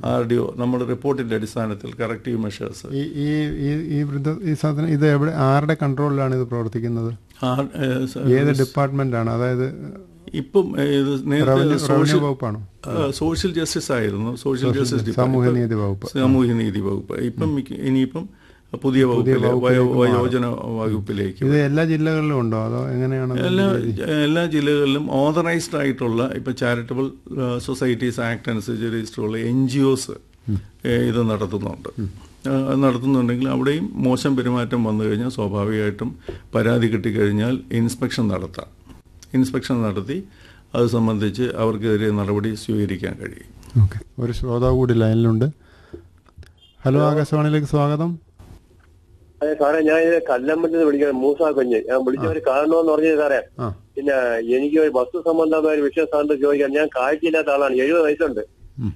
R D O നമ്മുടെ റിപ്പോർട്ടിന്റെ അടിസ്ഥാനത്തിൽ കറക്റ്റീവ് മെഷേഴ്സ് ഈ ഈ ഈ ഈ വൃദ്ധ ഈ സാധനം ഇത് എവിടെ ആരുടെ കൺട്രോളിലാണ് ഇത് പ്രവർത്തിക്കുന്നത് ഏത് ഡിപ്പാർട്ട്മെന്റ് ആണ് അതായത് ഇപ്പം ഏ, ഇത് നേരത്തെ റവന്യൂ റവന്യൂ സോഷ്യൽ വകുപ്പാണോ ആ, സോഷ്യൽ ജസ്റ്റിസ് ആയിരുന്നു സോഷ്യൽ ജസ്റ്റിസ് സാമൂഹ്യ ഡിപ്പാർട്ട്മെന്റ് നീതി വകുപ്പ് സാമൂഹ്യ നീതി വകുപ്പ് ഇപ്പം മിക്ക- ഇനിയിപ്പം പുതിയ വകുപ്പിലെ വയോ- വയോജന വകുപ്പിലേക്ക് ഇത് എല്ലാ ജില്ലകളിലും ഉണ്ടോ അതോ എങ്ങനെയാണ് അത് എല്ലാ എല്ലാ ജില്ലകളിലും ഓതറൈസ്ഡ് ആയിട്ടുള്ള ഇപ്പൊ ചാരിറ്റബിൾ സൊസൈറ്റീസ് ആക്ട് അനുസരിച്ച് രജിസ്റ്ററുള്ള എൻ ജി ഒസ് ഇത് നടത്തുന്നുണ്ട് ആ, അത് നടത്തുന്നുണ്ടെങ്കിൽ അവിടെയും മോശം പെരുമാറ്റം വന്നു കഴിഞ്ഞാൽ സ്വാഭാവികമായിട്ടും പരാതി കിട്ടിക്കഴിഞ്ഞാൽ ഇൻസ്പെക്ഷൻ നടത്താം ഇൻസ്പെക്ഷൻ നടത്തി അത് സംബന്ധിച്ച് അവർക്കെതിരെ നടപടി സ്വീകരിക്കാൻ കഴിയും ഓക്കെ ഒരു ശ്രോതാവ് കൂടി ലൈനിലുണ്ട് ഹലോ ആകാശവാണിയിലേക്ക് സ്വാഗതം അതെ സാറേ ഞാൻ ഇത് കല്ലമ്പലത്തിൽ നിന്ന് വിളിക്കുന്നത് മൂസ കുഞ്ഞ് ഞാൻ വിളിച്ചവര് കാണണമെന്ന് പറഞ്ഞത് സാറേ ആ പിന്നെ എനിക്ക് ഒരു വസ്തു സംബന്ധമായ ഒരു വിഷയം സാറിന് ചോദിക്കാൻ ഞാൻ കാഴ്ചയില്ലാത്ത ആളാണ് എഴുപത് വയസ്സുണ്ട് ഉം.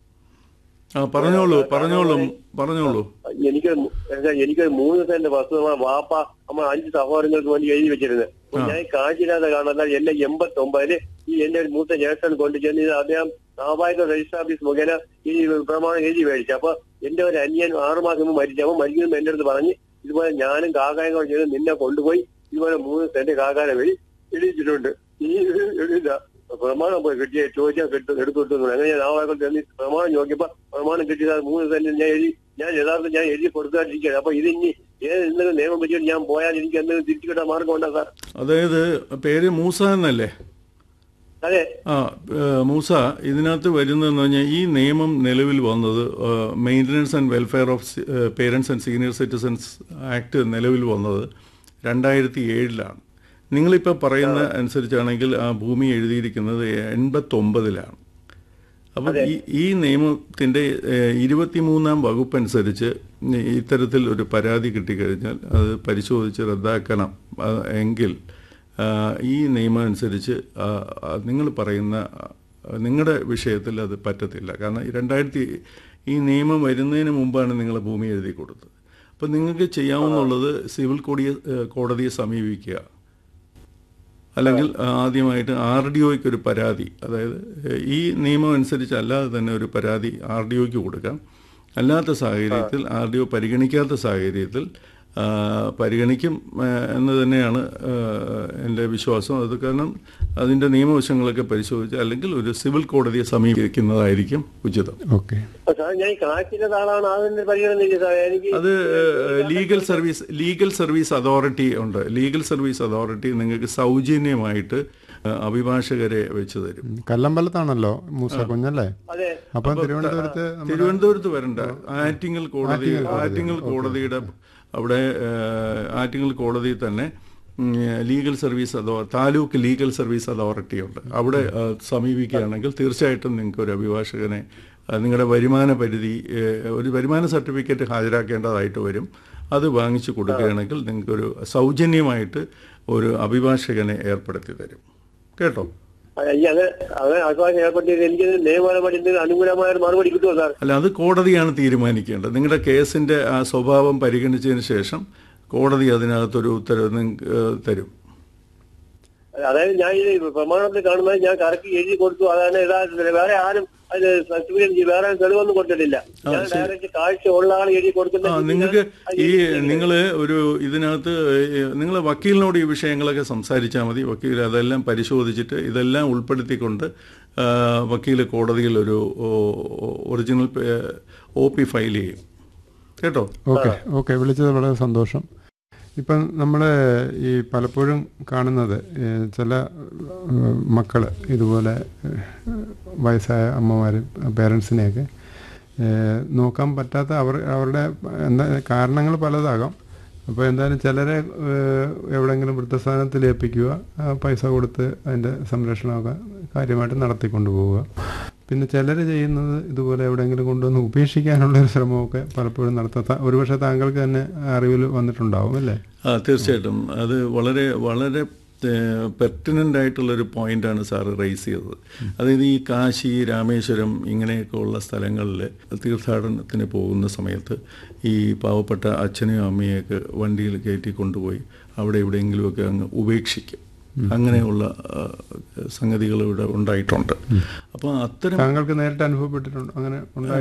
ആ പറഞ്ഞോളൂ പറഞ്ഞോളൂ പറഞ്ഞോളൂ എനിക്ക് എനിക്കൊരു മൂന്ന് സെന്റ് വസ്തു നമ്മളെ വാപ്പ നമ്മൾ അഞ്ച് സഹോദരങ്ങൾക്ക് വേണ്ടി എഴുതി വെച്ചിരുന്നത് അപ്പൊ ഞാൻ കാഴ്ചയില്ലാതെ കാണാൻ എന്നെ എൺപത്തി ഒമ്പതില് ഈ എന്റെ ഒരു മൂത്ത ജ്യേഷ്ഠൻ കൊണ്ടു ചെന്ന് ഇത് അദ്ദേഹം സ്വാഭാവിക രജിസ്റ്റർ ഓഫീസ് മുഖേന ഈ പ്രമാണം എഴുതി മേടിച്ചു അപ്പൊ എന്റെ ഒരു അനിയൻ ആറുമാസം മുമ്പ് മരിച്ചു അപ്പൊ മരിക്കുമ്പോൾ എന്റെ അടുത്ത് പറഞ്ഞ് ഇതുപോലെ ഞാനും കാക്കായും കൂടെ ചെയ്ത് നിന്നെ കൊണ്ടുപോയി ഇതുപോലെ മൂന്ന് സെന്റ് കാക്കാനെ വഴി എഴുതിച്ചിട്ടുണ്ട് ഈ എഴുതില്ല പ്രമാണം പോയി കിട്ടിയ ചോദിച്ചാൽ കിട്ടും എടുത്തു കിട്ടുന്നു അങ്ങനെ ഞാൻ നാവാക്കൾ ചെന്ന് പ്രമാണം നോക്കിയപ്പോ പ്രമാണം കിട്ടിയത് മൂന്ന് സെന്റ് ഞാൻ എഴുതി ഞാൻ യഥാർത്ഥം ഞാൻ എഴുതി കൊടുക്കാതിരിക്കുകയാണ് അപ്പൊ ഇത് ഇനി ഏത് എന്തെങ്കിലും നിയമം വെച്ചിട്ട് ഞാൻ പോയാൽ എനിക്ക് എന്തെങ്കിലും തിരിച്ചു കിട്ടാൻ മാർഗം ഉണ്ടോ സാർ അതായത് പേര് മൂസ എന്നല്ലേ അതെ ആ ഏഹ് മൂസ ഇതിനകത്ത് വരുന്നതെന്ന് പറഞ്ഞാൽ ഈ നിയമം നിലവിൽ വന്നത് maintenance and welfare of parents and senior citizens act നിലവിൽ വന്നത് രണ്ടായിരത്തി ഏഴിലാണ് നിങ്ങളിപ്പോൾ പറയുന്ന അനുസരിച്ചാണെങ്കിൽ ആ ഭൂമി എഴുതിയിരിക്കുന്നത് എൺപത്തൊമ്പതിലാണ് അപ്പം ഈ ഈ നിയമത്തിൻ്റെ ഇരുപത്തിമൂന്നാം വകുപ്പ് അനുസരിച്ച് ഇത്തരത്തിൽ ഒരു പരാതി കിട്ടിക്കഴിഞ്ഞാൽ അത് പരിശോധിച്ച് റദ്ദാക്കണം ആ, എങ്കിൽ ആ, ഈ നിയമം അനുസരിച്ച് നിങ്ങൾ പറയുന്ന നിങ്ങളുടെ വിഷയത്തിൽ അത് പറ്റത്തില്ല കാരണം ഈ രണ്ടായിരത്തി ഈ നിയമം വരുന്നതിന് മുമ്പാണ് നിങ്ങൾ ഭൂമി എഴുതി കൊടുത്തത് അപ്പം നിങ്ങൾക്ക് ചെയ്യാവുന്നുള്ളത് സിവിൽ കോടിയെ കോടതിയെ സമീപിക്കുക അല്ലെങ്കിൽ ആദ്യമായിട്ട് ആർ ഡി ഒയ്ക്ക് ഒരു പരാതി അതായത് ഏഹ്, ഈ നിയമം അനുസരിച്ച് അല്ലാതെ തന്നെ ഒരു പരാതി ആർ ഡി ഒയ്ക്ക് കൊടുക്കാം അല്ലാത്ത സാഹചര്യത്തിൽ ആർ ഡി ഒ പരിഗണിക്കാത്ത സാഹചര്യത്തിൽ ആ, പരിഗണിക്കും ആ, എന്ന് തന്നെയാണ് ആ, എൻ്റെ വിശ്വാസം അത് കാരണം അതിൻ്റെ നിയമവശങ്ങളൊക്കെ പരിശോധിച്ച് അല്ലെങ്കിൽ ഒരു സിവിൽ കോടതിയെ സമീപിക്കുന്നതായിരിക്കും ഉചിതം ഓക്കെ അപ്പൊ സാർ ഞാൻ ഈ കാഴ്ചയില്ലാത്ത ആളാണ് അതിന്റെ പരിഗണന ഇല്ല സാർ എനിക്ക് അത് legal service legal service authority ഉണ്ട് ലീഗൽ സർവീസ് അതോറിറ്റി നിങ്ങൾക്ക് സൗജന്യമായിട്ട് ആ, അഭിഭാഷകരെ വെച്ച് തരും കല്ലമ്പലത്താണല്ലോ മൂസ കുഞ്ഞല്ലേ അതെ അപ്പം തിരുവനന്തപുരത്ത് നമ്മുടെ- തിരുവനന്തപുരത്ത് വരണ്ട ആറ്റിങ്ങൽ കോടതി ആറ്റിങ്ങൽ കോടതിയുടെ അവിടെ ഏഹ്, ആറ്റിങ്ങൽ കോടതിയിൽ തന്നെ ഉം, ലീഗൽ സർവീസ് അതോ താലൂക്ക് ലീഗൽ സർവീസ് അതോറിറ്റി ഉണ്ട് അവിടെ ഏഹ്, സമീപിക്കുകയാണെങ്കിൽ തീർച്ചയായിട്ടും നിങ്ങൾക്ക് ഒരു അഭിഭാഷകനെ ഏഹ്, നിങ്ങളുടെ വരുമാന പരിധി ഏഹ്, ഒരു വരുമാന സർട്ടിഫിക്കറ്റ് ഹാജരാക്കേണ്ടതായിട്ട് വരും അത് വാങ്ങിച്ചു കൊടുക്കുകയാണെങ്കിൽ നിങ്ങൾക്കൊരു സൗജന്യമായിട്ട് ഒരു അഭിഭാഷകനെ ഏർപ്പെടുത്തി തരും കേട്ടോ അതെ, ഈ അങ്ങനെ അങ്ങനെ ആശ്വാസം ഏർപ്പെട്ടിട്ട് എനിക്ക് നിയമപരമായിട്ട് എന്തെങ്കിലും അനുകൂലമായ ഒരു മറുപടി കിട്ടുമോ സാർ അല്ല അത് കോടതിയാണ് തീരുമാനിക്കേണ്ടത് നിങ്ങളുടെ കേസിന്റെ ആ സ്വഭാവം പരിഗണിച്ചതിന് ശേഷം കോടതി അതിനകത്തൊരു ഉത്തരവ് നിങ്ങൾക്ക് ഏഹ്, തരും അതായത് ഞാൻ ഈ പ്രമാണത്തിൽ കാണുന്നത് ഞാൻ കറക്റ്റ് എഴുതി കൊടുത്തു അതാണ് യഥാർത്ഥത്തിൽ വേറെ ആരും അത് സർട്ടിഫിക്കറ്റ് വേറെ ആരും തെളിവൊന്നും കൊടുത്തിട്ടില്ല ഞാൻ ഡയറക്റ്റ് കാഴ്ച ഉള്ള ആൾ എഴുതി ആ കൊടുക്കുന്ന നിങ്ങൾക്ക് ഈ നിങ്ങൾ ഒരു ഇതിനകത്ത് നിങ്ങൾ വക്കീലിനോട് ഈ വിഷയങ്ങളൊക്കെ സംസാരിച്ചാൽ മതി വക്കീൽ അതെല്ലാം പരിശോധിച്ചിട്ട് ഇതെല്ലാം ഉൾപ്പെടുത്തിക്കൊണ്ട് ആ, വക്കീൽ കോടതിയിൽ ഒരു ഒറിജിനൽ ഒ പി ഫയൽ ചെയ്യും കേട്ടോ ഓക്കെ ഓക്കെ വിളിച്ചത് വളരെ സന്തോഷം ഇപ്പം നമ്മൾ ഈ പലപ്പോഴും കാണുന്നത് ഏ, ചില മക്കൾ ഇതുപോലെ ഏ, വയസ്സായ അമ്മമാരും പേരൻസിനെയൊക്കെ ഏ, നോക്കാൻ പറ്റാത്ത അവർ അവരുടെ എന്താ കാരണങ്ങൾ പലതാകാം അപ്പോൾ എന്തായാലും ചിലരെ ഏ, എവിടെയെങ്കിലും വൃദ്ധസ്ഥാനത്തിൽ ഏൽപ്പിക്കുക ആ പൈസ കൊടുത്ത് അതിൻ്റെ സംരക്ഷണമൊക്കെ കാര്യമായിട്ട് നടത്തിക്കൊണ്ടു പോവുക പിന്നെ ചിലർ ചെയ്യുന്നത് ഇതുപോലെ എവിടെയെങ്കിലും കൊണ്ടുവന്ന് ഉപേക്ഷിക്കാനുള്ള ഒരു ശ്രമമൊക്കെ പലപ്പോഴും നടത്താത്ത ഒരുപക്ഷെ താങ്കൾക്ക് തന്നെ അറിവിൽ വന്നിട്ടുണ്ടാവും അല്ലേ ആ തീർച്ചയായിട്ടും അത് വളരെ വളരെ പെർട്ടിനൻ്റ് ആയിട്ടുള്ളൊരു പോയിന്റാണ് സാറ് റൈസ് ചെയ്തത് അതായത് ഈ കാശി രാമേശ്വരം ഇങ്ങനെയൊക്കെ ഉള്ള സ്ഥലങ്ങളിൽ തീർത്ഥാടനത്തിന് പോകുന്ന സമയത്ത് ഈ പാവപ്പെട്ട അച്ഛനെയും അമ്മയെയൊക്കെ വണ്ടിയിൽ കയറ്റി കൊണ്ടുപോയി അവിടെ എവിടെയെങ്കിലുമൊക്കെ അങ്ങ് ഉപേക്ഷിക്കും അങ്ങനെയുള്ള ആ, സംഗതികൾ ഇവിടെ ഉണ്ടായിട്ടുണ്ട് അപ്പോൾ അത്തരം താങ്കൾക്ക് നേരിട്ട് അനുഭവപ്പെട്ടിട്ടുണ്ടോ അങ്ങനെ ഉണ്ടായി